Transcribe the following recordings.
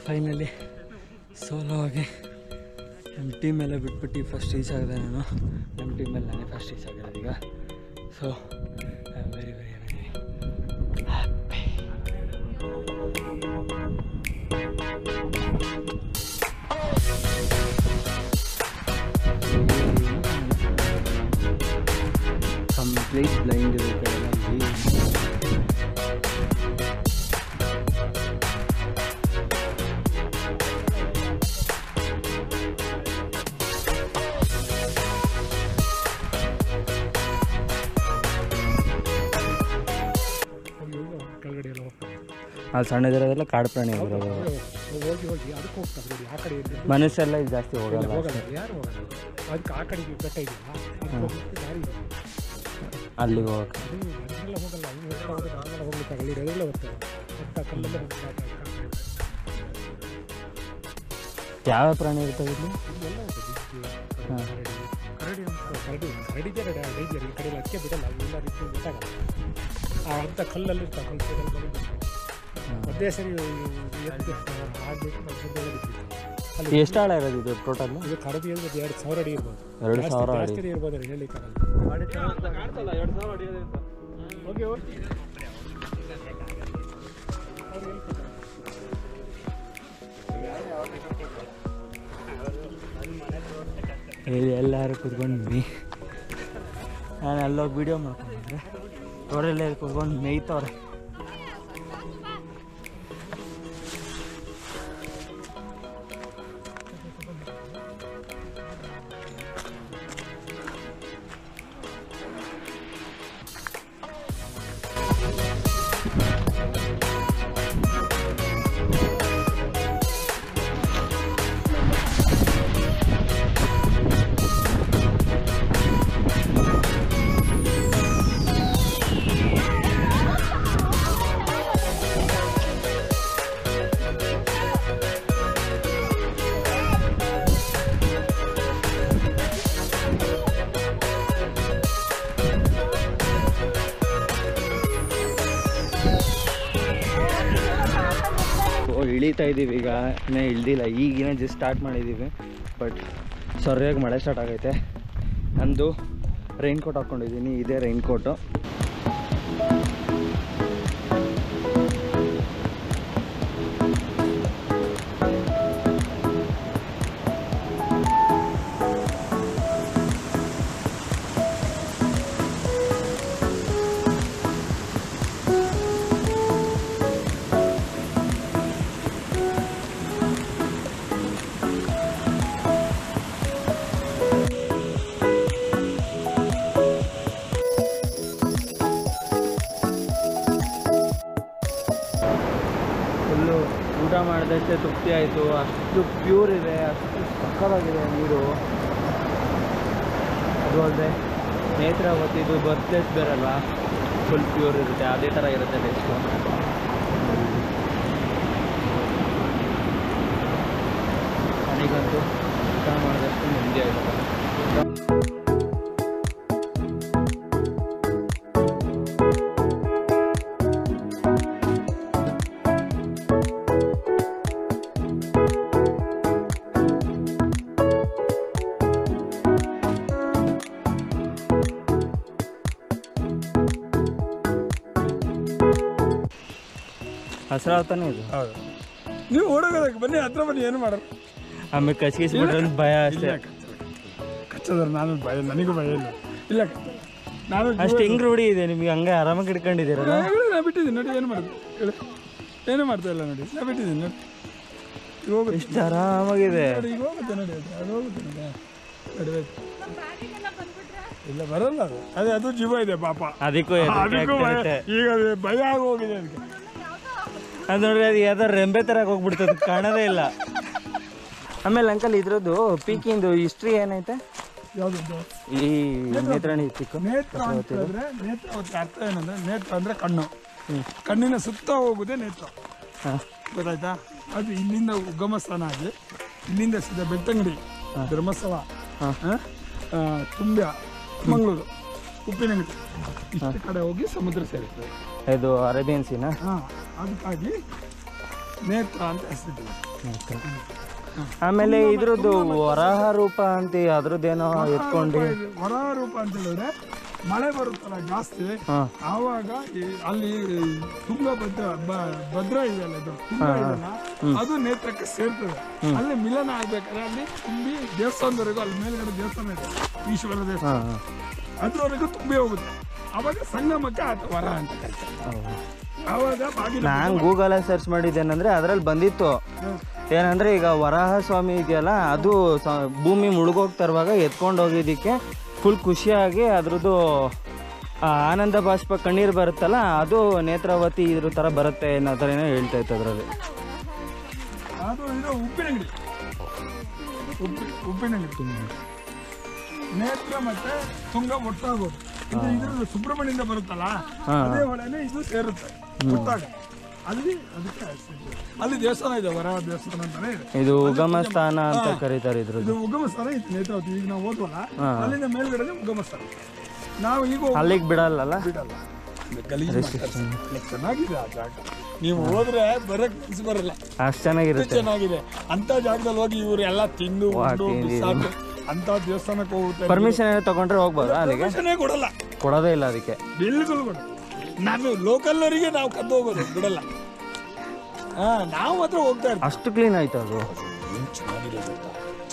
Finally solo ಆಗಿ ನಮ್ಮ ಟೀಮೆಲ್ಲ ಬಿಟ್ಬಿಟ್ಟು ಫಸ್ಟ್ ರೀಚ್ ಆಗಿದೆ ನಾನು ನಮ್ಮ ಟೀಮಲ್ಲಿ ನಾನೇ ಫಸ್ಟ್ ರೀಚ್ ಆಗಿರೋದು ಈಗ so I am very very very happy complete blind ಇದೆ ಕೆಳಗಲ್ಲಿ ಕೆಳಗಡೆ ಎಲ್ಲ ಹೋಗ್ತಾರೆ ಆ ಸಣ್ಣದಿರೋದೆಲ್ಲ ಕಾಡು ಪ್ರಾಣಿ ಬರೋದು ಹೋಗಿ ಹೋಗಿ ಅದಕ್ಕೆ ಹೋಗ್ತಾರೆ ನೋಡಿ ಆ ಕಡೆ ಎಲ್ಲಿ ಮನುಷ್ಯರೆಲ್ಲ ಇಲ್ಲಿ ಜಾಸ್ತಿ ಹೋಗಲ್ಲ ಹೋಗಲ್ಲ ಯಾರು ಹೋಗಲ್ಲ ಅದಕ್ಕೆ ಆ ಕಡೆಗೆ ಬೆಟ್ಟ ಇದೆಯಲ್ಲ ಅದಕ್ಕೆ ಹೋಗ್ಲಿಕ್ಕೆ ದಾರಿ ಇದೆ ಅಲ್ಲಿಗೆ ಹೋಗಕ್ಕೆ ಅದು ಅದನ್ನೆಲ್ಲ ಹೋಗಲ್ಲ ಅವ್ನು ಹೋಗ್ತಾ ಹೋದ್ರೆ ನಾವೆಲ್ಲ ಹೋಗ್ಲಿಕ್ಕಾಗಲ್ಲ ಇಲ್ಲಿ ಅದೆಲ್ಲ ಹೋಗ್ತಾರೆ ಬೆಟ್ಟ ಕಲ್ಲಲ್ಲೇ ಹೋಗ್ತಾರೆ ಯಾವ ಪ್ರಾಣಿ ಇರ್ತವೆ ಇಲ್ಲಿ ಇಲ್ಲೆಲ್ಲ ಇದೆ ಜಿಂಕೆ, ಹಾಂ ಕರಡಿ ಅಂತ ಕರಡಿ ಕರಡಿಗೆ ಡೇಂಜರ್ ಈ ಕಡೆ ಎಲ್ಲ ಅದಕ್ಕೆ ಬಿಡಲ್ಲ ಎಲ್ಲ ರೀತಿ ಗೊತ್ತಾಗಲ್ಲ ಆ ಅಂತ ಕಲ್ಲಲ್ಲಿ ಇರ್ತಾವೆ ಕಲ್ಲು ಸೈಡಲ್ಲಿ ಬಂದು ಒಂದೇ ಸರಿ ಎದ್ದು ಆಗಬೇಕು ನಾವು ಸುಮ್ಮನೆ ಬಿದ್ದಿದ್ದು ಅಲ್ಲಿ ಎಷ್ಟು ಆಳ ಇರೋದು ಇದು ಟೋಟಲ್ ಇದು ಕರಡಿ ಅಂದ್ರೆ ಎರಡು ಸಾವಿರ ಅಡಿ ಇರ್ಬೋದು ಎರಡು ಜಾಸ್ತಿ- ಸಾವಿರ ಜಾಸ್ತಿ ಅಡಿ ಇರ್ಬೋದು ಅದು ಹೇಳಿಕ್ಕಾಗಲ್ಲ ಓಕೆ ಓಕೆ ಇಲ್ಲಿ ಎಲ್ಲರೂ ಕುತ್ಕೊಂಡ್ವಿ ನಾನು ಅಲ್ಲೋಗಿ ವಿಡಿಯೋ ಮಾಡ್ಕೊಂಡಿದ್ರೆ ಅವರೆಲ್ಲ ಕುತ್ಕೊಂಡು ಮೇಯ್ತವ್ರೆ ಓ ಇಳಿತಾ ಇದ್ದೀವಿ ಈಗ ಇನ್ನೂ ಇಳ್ದಿಲ್ಲ ಈಗಿನ ಜಸ್ಟ್ ಸ್ಟಾರ್ಟ್ ಮಾಡಿದ್ದೀವಿ ಬಟ್ ಸರಿಯಾಗಿ ಮಳೆ ಸ್ಟಾರ್ಟ್ ಆಗೈತೆ ನಂದು ರೈನ್ ಕೋಟ್ ಹಾಕ್ಕೊಂಡಿದ್ದೀನಿ ಇದೇ ರೈನ್ ಕೋಟು ಫುಲ್ಲು ಊಟ ಮಾಡಿದಷ್ಟೇ ತೃಪ್ತಿ ಆಯಿತು ಅಷ್ಟು ಪ್ಯೂರ್ ಇದೆ ಅಷ್ಟು ಸಕ್ಕತ್ತಾಗಿದೆ ನೀರು ಅದು ಅಲ್ಲದೆ ನೇತ್ರಾವತಿ ಇದು ಬರ್ತ್ ಪ್ಲೇಸ್ ಬೇರಲ್ವಾ ಫುಲ್ ಪ್ಯೂರ್ ಇರುತ್ತೆ ಅದೇ ಥರ ಇರುತ್ತೆ ಟೇಸ್ಟು ನನಗಂತೂ ಊಟ ಮಾಡಿದಷ್ಟು ನೆಮ್ಮದಿ ಆಯಿತು ಹಸ್ರಾವತಾನೆ ಇದು ಹೌದು ನೀವು ಓಡೋಗೋದಕ್ಕೆ ಬನ್ನಿ ಹತ್ರ ಬನ್ನಿ ಏನು ಮಾಡೋದು ಆಮೇಲೆ ಕಚ್ಕಿಸ್ಬಿಟ್ರೆ ಅಂತ ಭಯ ಅಷ್ಟೇ ಕಚ್ಚೋದ್ರ ನಾನು ಭಯ ನನಗೂ ಭಯ ಇಲ್ಲ ಇಲ್ಲ ನಾನು ಅಷ್ಟು ಹೆಂಗ್ ರೂಢಿ ಇದೆ ನಿಮ್ಗೆ ಹಂಗೆ ಆರಾಮಾಗಿ ಹಿಡ್ಕೊಂಡಿದ್ದೀರಲ್ಲ ನಾ ಬಿಟ್ಟಿದ್ದೀನಿ ನೋಡಿ ಏನು ಮಾಡೋದು ಹೇಳು ಏನು ಮಾಡ್ತಾ ಇಲ್ಲ ನೋಡಿ ನಾ ಬಿಟ್ಟಿದ್ದೀನಿ ನೋಡಿ ಈಗ ಹೋಗುತ್ತೆ ಎಷ್ಟು ಆರಾಮಾಗಿದೆ ನೋಡಿ ಈಗ ಹೋಗುತ್ತೆ ನೋಡಿ ಅದು ಅದು ಹೋಗುತ್ತೆ ನೋಡಿ ನಡಿಬೇಕು ಇಲ್ಲ ಬರಲ್ಲ ಅದು ಅದೇ ಅದು ಜೀವ ಇದೆ ಪಾಪ ಅದಕ್ಕೂ ಹೆದ್ರಿಕೆ ಅದಕ್ಕೂ ಭಯ ಆಗ್ತಿರುತ್ತೆ. ಈಗ ಅದು ಭಯ ಆಗಿ ಹೋಗಿದೆ ಅದಕ್ಕೆ ಅದು ನೋಡ್ರಿ ಅದು ಯಾವ್ದೋ ರೆಂಬೆ ತರ ಹೋಗ್ಬಿಡ್ತದೆ ಕಾಣೋದೇ ಇಲ್ಲ ಆಮೇಲೆ ಅಂಕಲ್ ಇದ್ರದ್ದು ಪೀಕಿಂದು ಹಿಸ್ಟ್ರಿ ಏನೈತೆ ಯಾವುದು ಈ ನೇತ್ರಾಣಿ ಪಿಕ್ ನೇತ್ರ ಅಂತಂದ್ರೆ ನೇತ್ರಾವತಿ ಅರ್ಥ ಏನಂದ್ರೆ ನೇತ್ರ ಅಂದ್ರೆ ಕಣ್ಣು ಕಣ್ಣಿನ ಸುತ್ತ ಹೋಗುದೇ ನೇತ್ರ ಹಾಂ ಗೊತ್ತಾಯ್ತಾ ಅದು ಇಲ್ಲಿಂದ ಉಗಮ ಸ್ಥಾನ ಆಗಿ ಇಲ್ಲಿಂದ ಸೀದಾ ಬೆಳ್ತಂಗಡಿ ಧರ್ಮಸ್ಥಳ ಹಾ. ಆ, ಆ, ತುಂಬ್ಯ ಮಂಗಳೂರು ಉಪ್ಪಿನಂಗಡಿ ಇಷ್ಟು ಕಡೆ ಹೋಗಿ ಸಮುದ್ರ ಸೇರುತ್ತದೆ ಇದು ಅರೇಬಿಯನ್ ಸೀನಾ ಹಾ ಅದಕ್ಕಾಗಿ ನೇತ್ರ ಅಂತ ಹೆಸರಿದೆ ಆಮೇಲೆ ಇದ್ರದ್ದು ವರಾಹ ರೂಪ ಅಂತ ಅದ್ರದ್ದೇನೋ ಎತ್ಕೊಂಡು ಹೊರ ರೂಪ ಅಂತ ಹೇಳಿದ್ರೆ ಮಳೆ ಬರುತ್ತಲ್ಲ ಜಾಸ್ತಿ ಹಾಂ ಆವಾಗ ಈ ಅಲ್ಲಿ ತುಂಗಭದ್ರ ಬ- ಭದ್ರಾ ಇದೆಯಲ್ಲ ಇದು ತುಂಗ ಇದೆಯಲ್ಲ ಅದು ನೇತ್ರಕ್ಕೆ ಸೇರ್ತದೆ ಅಲ್ಲಿ ಮಿಲನ ಆಗ್ಬೇಕಾದ್ರೆ ಅಲ್ಲಿ ತುಂಬಿ ದೇವಸ್ಥಾನದವರೆಗೂ ಅಲ್ಲಿ ಮೇಲ್ಗಡೆ ದೇವಸ್ಥಾನ ಇದೆ ಈಶ್ವರ ದೇವಸ್ಥಾನ ಹಾಂ ಅದ್ರವರೆಗೂ ತುಂಬಿ ಹೋಗುತ್ತೆ ಅವಾಗ ಸಂಗಮಕ್ಕೆ ಆತ ವರ ಅಂತ ಕರೀತಾರೆ ಆವಾಗ ಬಾಗಿಲು ನಾನು ಗೂಗಲಲ್ಲಿ ಸರ್ಚ್ ಮಾಡಿದ್ದೇನೆಂದ್ರೆ ಅದರಲ್ಲಿ ಬಂದಿತ್ತು ಏನಂದ್ರೆ ಈಗ ವರಾಹ ಸ್ವಾಮಿ ಇದೆಯಲ್ಲ ಅದು ಸ- ಭೂಮಿ ಮುಳುಗೋಗ್ತಾ ಇರುವಾಗ ಎತ್ಕೊಂಡು ಹೋಗಿದ್ದಕ್ಕೆ ಫುಲ್ ಖುಷಿಯಾಗಿ ಅದ್ರದ್ದು ಆ ಆನಂದ ಬಾಷ್ಪ ಕಣ್ಣೀರು ಬರುತ್ತಲ್ಲ ಅದು ನೇತ್ರಾವತಿ ಇದ್ರ ಥರ ಬರುತ್ತೆ ಅನ್ನೋ ಥರ ಏನೋ ಹೇಳ್ತಾ ಇತ್ತು ಅದರಲ್ಲಿ ಅದು ಇದು ಉಪ್ಪಿನಂಗಡಿ ಉಪ್ಪಿ ಉಪ್ಪಿನಂಗಡಿ ನೇತ್ರ ಮತ್ತೆ ತುಂಗ ಒಟ್ಟಾಗೋದು ಇದು ಇದ್ರ ಸುಬ್ರಹ್ಮಣ್ಯದಿಂದ ಬರುತ್ತಲ್ಲ ಅದೇ ಹೊಳೆನೆ ಇದು ಸೇರುತ್ತೆ ಒಟ್ಟಾಗ ಅಲ್ಲಿ ಅದಕ್ಕೆ ಹೆಸರಿದೆ. ಅಲ್ಲಿ ದೇವಸ್ಥಾನ ಇದೆ ವರ ದೇವಸ್ಥಾನ ಅಂತಾನೆ ಇದೆ ಇದು ಉಗಮ ಸ್ಥಾನ ಅಂತ ಕರೀತಾರೆ ಇದ್ರದ್ದು ಇದು ಉಗಮ ಸ್ಥಾನ ಇತ್ತು ನೇತ್ರಾವತಿ ಈಗ ನಾವು ಓದುವಲ್ಲ ಅಲ್ಲಿಂದ ಮೇಲ್ಗಡೆ ಉಗಮ ಸ್ಥಾನ ನಾವು ಈಗ ಹೋಗ್- ಅಲ್ಲಿಗೆ ಬಿಡಲ್ಲಲ್ಲ ಬಿಡಲ್ಲ ಗಲೀಜು ಮಾಡ್ತಾರೆ. ಇಲ್ಲ, ಚೆನ್ನಾಗಿದೆ ಆ ಜಾಗ ನೀವು ಹೋದ್ರೆ ಬರಕ್ ಮನ್ಸು ಬರಲ್ಲ ಅಷ್ಟು ಚೆನ್ನಾಗಿರುತ್ತೆ ಚೆನ್ನಾಗಿದೆ ಅಂತ ಜಾಗದಲ್ಲಿ ಹೋಗಿ ಇವ್ರು ಎಲ್ಲ ತಿಂದು ಉಂಡು ಬಿಸಾಕು ಅಂತ ದೇವಸ್ಥಾನಕ್ಕೆ ಹೋಗುತ್ತೆ ಪರ್ಮಿಷನ್ ಏನೋ ತಗೊಂಡ್ರೆ ಹೋಗ್ಬೋದಾ ಅಲ್ಲಿಗೆ ಪರ್ಮಿಷನ್ನೇ ಕೊಡಲ್ಲ ಕೊಡೋದೇ ಇಲ್ಲ ಅದಕ್ಕೆ ಬಿಲ್ಗಳು ಕೊಡ ನಾವು ಲೋಕಲ್ನವರಿಗೆ ನಾವು ಕದ್ದು ಹೋಗೋದು ಬಿಡಲ್ಲ ಹಾ ನಾವು ಮಾತ್ರ ಹೋಗ್ತಾ ಇರ್ತೀವಿ ಅಷ್ಟು ಕ್ಲೀನ್ ಆಯ್ತು ಅದು ಏನ್ ಚೆನ್ನಾಗಿದೆ ಗೊತ್ತಾ?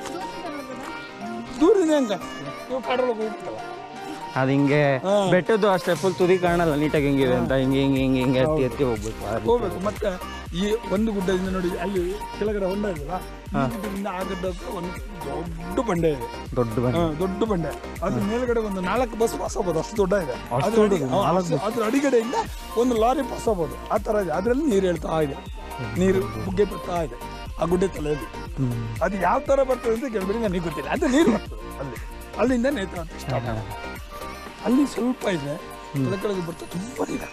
ದೂರದಿಂದ ಹೆಂಗ ನೀವು ಕಾಡೊಳಗೆ ಹೋಗ್ತಲ್ಲ ಅದು ಹಿಂಗೆ ಬೆಟ್ಟದ್ದು ಅಷ್ಟೇ ಫುಲ್ ತುದಿ ಕಾಣಲ್ಲ ನೀಟಾಗಿ ಹೆಂಗಿದೆ ಅಂತ ಹಿಂಗೆ ಹಿಂಗೆ ಹಿಂಗೆ ಹಿಂಗೆ ಎತ್ತಿ ಎತ್ತಿ ಹೋಗ್ಬೇಕು ಆ ರೀತಿ. ಹೋಗ್ಬೇಕು ಮತ್ತೆ ಈ ಒಂದು ಗುಡ್ಡದಿಂದ ನೋಡಿ ಅಲ್ಲಿ ಕೆಳಗಡೆ ಹೊಂಡ ಇದೆಯಲ್ಲ ಈ ಗುಡ್ಡದಿಂದ ಆ ಗುಡ್ಡಕ್ಕೆ ಒಂದು ದೊಡ್ಡ ಬಂಡೆ ಇದೆ ದೊಡ್ಡ ಬಂಡೆ ಹಾ, ದೊಡ್ಡ ಬಂಡೆ ಅದ್ರ ಮೇಲ್ಗಡೆ ಒಂದು ನಾಲ್ಕು ಬಸ್ ಪಾಸ್ ಆಗ್ಬೋದು ಅಷ್ಟು ದೊಡ್ಡ ಇದೆ ಅದ್ರ ಅಡಿ- ಹಾ, ಅಷ್ಟು- ಅದ್ರ ಅಡಿಗಡೆಯಿಂದ ಒಂದು ಲಾರಿ ಪಾಸ್ ಆಗ್ಬೋದು ಆ ತರ ಇದೆ ಅದ್ರಲ್ಲಿ ನೀರು ಹೇಳ್ತಾ ಇದೆ ನೀರು ಬುಗ್ಗೆ ಬರ್ತಾ ಇದೆ ಆ ಗುಡ್ಡೆ ತಲೆಯಲ್ಲಿ ಅದು ಯಾವ ತರ ಬರ್ತದೆ ಅಂತ ಕೇಳಿದ್ರೆ ನನಗೆ ಗೊತ್ತಿಲ್ಲ ಅದು ನೀರು ಬರ್ತದೆ ಅಲ್ಲಿ ಅಲ್ಲಿಂದ ನೇತ್ರಾವತಿ ಸ್ಟಾರ್ಟ್ ಆಗುತ್ತೆ ಅಲ್ಲಿ ಸ್ವಲ್ಪ ಇದೆ ಕೆಳ ಕೆಳಗೆ ಬರ್ತಾ ತುಂಬಾ ನೀರು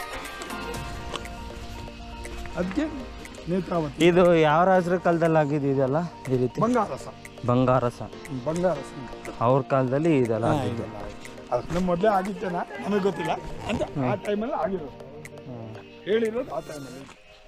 ಅದಕ್ಕೆ ನೇತ್ರಾವತಿ ಇದು ಯಾವ ರಾಜರ ಕಾಲದಲ್ಲಿ ಆಗಿದ್ದು ಇದೆಲ್ಲ ಈ ರೀತಿ ಬಂಗಾರಸ ಬಂಗಾರಸ ಬಂಗಾರಸ ಅವ್ರ ಕಾಲದಲ್ಲಿ ಇದೆಲ್ಲ ಆಗಿದ್ದು ಅದನ್ನ ಮೊದಲೇ ಆಗಿತ್ತೇನ ನನಗೆ ಗೊತ್ತಿಲ್ಲ ಅಂತ ಆ ಟೈಮಲ್ಲಿ ಆಗಿರೋದು ಹೇಳಿರೋದು ಆ ಟೈಮಲ್ಲಿ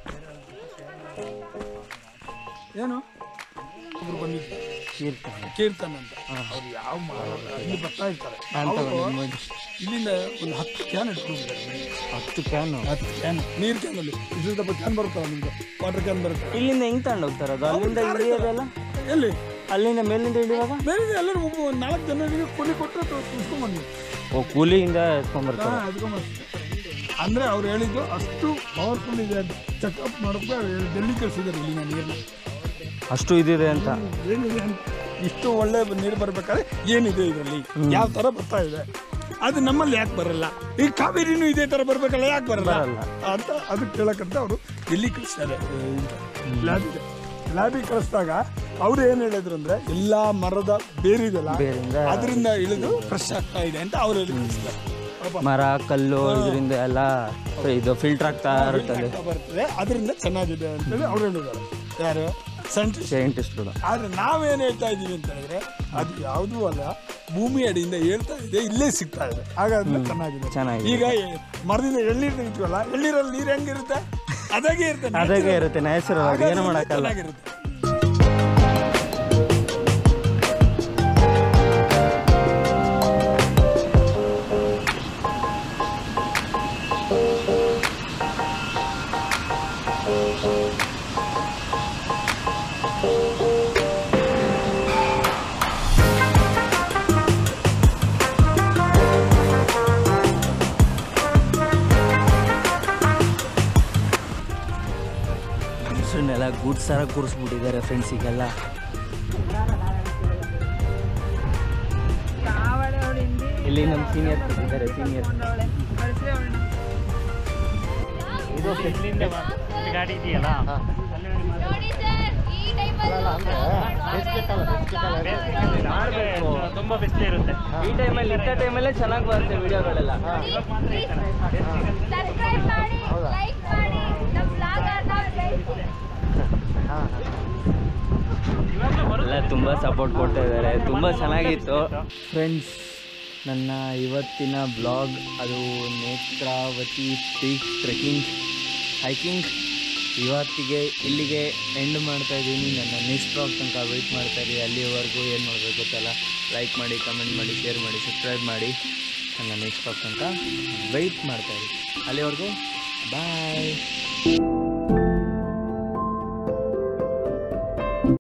ಏನು ಒಬ್ರು ಬಂದಿದ್ರು ಕೀರ್ತನೆ ಕೀರ್ತನ್ ಅಂತ ಅವ್ರು ಯಾವ ಮಾತಾಡ್ತಾರೆ ಇಲ್ಲಿ ಬರ್ತಾ ಇರ್ತಾರೆ ಅವ್ರು ಇಲ್ಲಿಂದ ಒಂದು ಹತ್ತು ಕ್ಯಾನ್ ಇಟ್ಕೊಂಡಿದ್ದಾರೆ ಹತ್ತು ಕ್ಯಾನು ಹತ್ತು ಕ್ಯಾನ್ ನೀರು ಕ್ಯಾನಲ್ಲಿ ಇದ್ರ ದಪ್ಪ ಕ್ಯಾನ್ ಬರುತ್ತಲ್ಲ ನಿಮ್ಗೆ ವಾಟರ್ ಕ್ಯಾನ್ ಬರುತ್ತೆ ಇಲ್ಲಿಂದ ಹೆಂಗ್ ತಗೊಂಡು ಹೋಗ್ತಾರೆ ಅದು ಅಲ್ಲಿಂದ ಇಳಿಯೋದಲ್ಲ ಎಲ್ಲಿ ಅಲ್ಲಿಂದ ಮೇಲಿಂದ ಇಳಿಯುವಾಗ ಬೇರೆ ಎಲ್ಲರೂ ಒಬ್ಬ ಒಂದು ನಾಲ್ಕು ಜನರಿಗೆ ಕೂಲಿ ಕೊಟ್ಟರೆ ತುಂಬಿಸ್ಕೊಂಡ್ಬಂದ್ವಿ ಓ ಕೂಲಿಯಿಂದ ಎತ್ಕೊಂಡ್ಬರ್ತಾರೆ ಹಾ, ಎತ್ಕೊಂಬರ್ತಾರೆ. ಅಂದ್ರೆ ಅವ್ರು ಹೇಳಿದ್ದು ಅಷ್ಟು ಪವರ್ಫುಲ್ ಇದೆ ಅಂತ ಚೆಕ್ಅಪ್ ಮಾಡೋಕೆ ಡೆಲ್ಲಿ ಕಳಿಸಿದ್ದಾರೆ ಇಲ್ಲಿನ ನೀರನ್ನ ಅಷ್ಟು ಇದಿದೆ ಅಂತ ಏನಿದೆ ಅಂತ ಇಷ್ಟು ಒಳ್ಳೆ ನೀರು ಬರ್ಬೇಕಾದ್ರೆ ಏನಿದೆ ಇದರಲ್ಲಿ ಯಾವ ತರ ಬರ್ತಾ ಇದೆ ಅದು ನಮ್ಮಲ್ಲಿ ಯಾಕೆ ಬರಲ್ಲ ಈ ಕಾವೇರಿನೂ ಇದೇ ತರ ಬರ್ಬೇಕಲ್ಲ ಯಾಕೆ ಬರಲ್ಲ ಬರಲ್ಲ. ಅಂತ ಅದಕ್ಕೆ ಕೇಳಕ್ಕಂತ ಅವರು ಡೆಲ್ಲಿ ಕಳಿಸ್ತಾರೆ ಲ್ಯಾಬಿಗೆ ಲ್ಯಾಬಿಗೆ ಕಳಿಸಿದಾಗ ಅವ್ರು ಏನು ಹೇಳಿದ್ರು ಅಂದ್ರೆ ಎಲ್ಲಾ ಮರದ ಬೇರಿದೆಲ್ಲ ಬೇರಿಂದ ಅದರಿಂದ ಇಳಿದು ಫ್ರೆಶ್ ಆಗ್ತಾ ಇದೆ ಅಂತ ಅವ್ರು ಹೇಳಿ ಕಳಿಸ್ತಾರೆ ಪಾಪ ಮರ ಕಲ್ಲು ಇದರಿಂದ ಎಲ್ಲ ಇದು ಫಿಲ್ಟರ್ ಆಗ್ತಾ ಇರುತ್ತದೆ ಆಗ್ತಾ ಬರ್ತದೆ ಅದರಿಂದ ಚೆನ್ನಾಗಿದೆ ಅಂತೇಳಿ ಅವ್ರು ಹೇಳಿದ್ದಾರೆ ಯಾರು ಸೈಂಟಿಸ್ಟ್ ಸೈಂಟಿಸ್ಟ್ಗಳು ಆದ್ರೆ ನಾವೇನ್ ಹೇಳ್ತಾ ಇದೀವಿ ಅಂತ ಹೇಳಿದ್ರೆ ಅದು ಯಾವುದೂ ಅಲ್ಲ ಭೂಮಿ ಅಡಿಯಿಂದ ಹೇಳ್ತಾ ಇದೆ ಇಲ್ಲೇ ಸಿಗ್ತಾ ಇದೆ ಹಾಗಾದ್ರೆ ಚೆನ್ನಾಗಿದೆ ಚೆನ್ನಾಗಿದೆ ಈಗ ಎ- ಮರದಿಂದ ಎಳ್ನೀರು ತೆಗಿತೀವಲ್ಲ ಎಳ್ನೀರಲ್ಲಿ ನೀರು ಹೆಂಗಿರುತ್ತೆ ಅದಾಗೆ ಇರುತ್ತೆ ಅದಾಗೆ ಇರುತ್ತೆ ನ್ಯಾಚುರಲ್ ಆಗಿ ಏನು ಹಾಗಾದ್ರೆ ಮಾಡೋಕ್ಕಲ್ಲ ಚೆನ್ನಾಗಿರುತ್ತೆ ಮನುಷ್ಯನ್ನೆಲ್ಲ ಗುಡ್ ಸರ ಕೂರಿಸ್ಬಿಟ್ಟಿದ್ದಾರೆ ಫ್ರೆಂಡ್ಸಿಗೆಲ್ಲ ಇಲ್ಲಿ ನಮ್ಮ ಸೀನಿಯರ್ ಇದ್ದಾರೆ ಸೀನಿಯರ್ ಇದು ಗಾಡಿ ಇದೆಯಲ್ಲ ನೋಡಿ ಸರ್ ಈ ಟೈಮಲ್ಲಿ ತುಂಬಾ ಬಿಸಿಲು ಇರುತ್ತೆ ಈ ಟೈಮಲ್ಲಿ ಇಂಥ ಟೈಮಲ್ಲೇ ಚೆನ್ನಾಗಿ ಬರುತ್ತೆ ವಿಡಿಯೋಗಳೆಲ್ಲ ಸಬ್ಸ್ಕ್ರೈಬ್ ಮಾಡಿ ಲೈಕ್ ಮಾಡಿ ನಮ್ಮ ಬ್ಲಾಗರ್ನ ಬೆಳೆಸಿ ಎಲ್ಲ ತುಂಬ ಸಪೋರ್ಟ್ ಕೊಡ್ತಾ ಇದ್ದಾರೆ ತುಂಬ ಚೆನ್ನಾಗಿತ್ತು ಫ್ರೆಂಡ್ಸ್ ನನ್ನ ಇವತ್ತಿನ ಬ್ಲಾಗ್ ಅದು ನೇತ್ರಾವತಿ ಪೀಕ್ ಟ್ರೆಕ್ಕಿಂಗ್ ಹೈಕಿಂಗ್ ಇವತ್ತಿಗೆ ಇಲ್ಲಿಗೆ ಎಂಡ್ ಮಾಡ್ತಾ ಇದ್ದೀನಿ ನನ್ನ ನೆಕ್ಸ್ಟ್ ಬ್ಲಾಗ್ ತನಕ ವೆಯ್ಟ್ ಮಾಡ್ತಾ ಇರಿ ಅಲ್ಲಿವರೆಗೂ ಏನು ಮಾಡಬೇಕು ಗೊತ್ತಲ್ಲ ಲೈಕ್ ಮಾಡಿ ಕಮೆಂಟ್ ಮಾಡಿ ಶೇರ್ ಮಾಡಿ ಸಬ್ಸ್ಕ್ರೈಬ್ ಮಾಡಿ ನನ್ನ ನೆಕ್ಸ್ಟ್ ಬ್ಲಾಗ್ ತನಕ ವೆಯ್ಟ್ ಮಾಡ್ತಾ ಇರಿ ಅಲ್ಲಿವರೆಗೂ ಬಾಯ್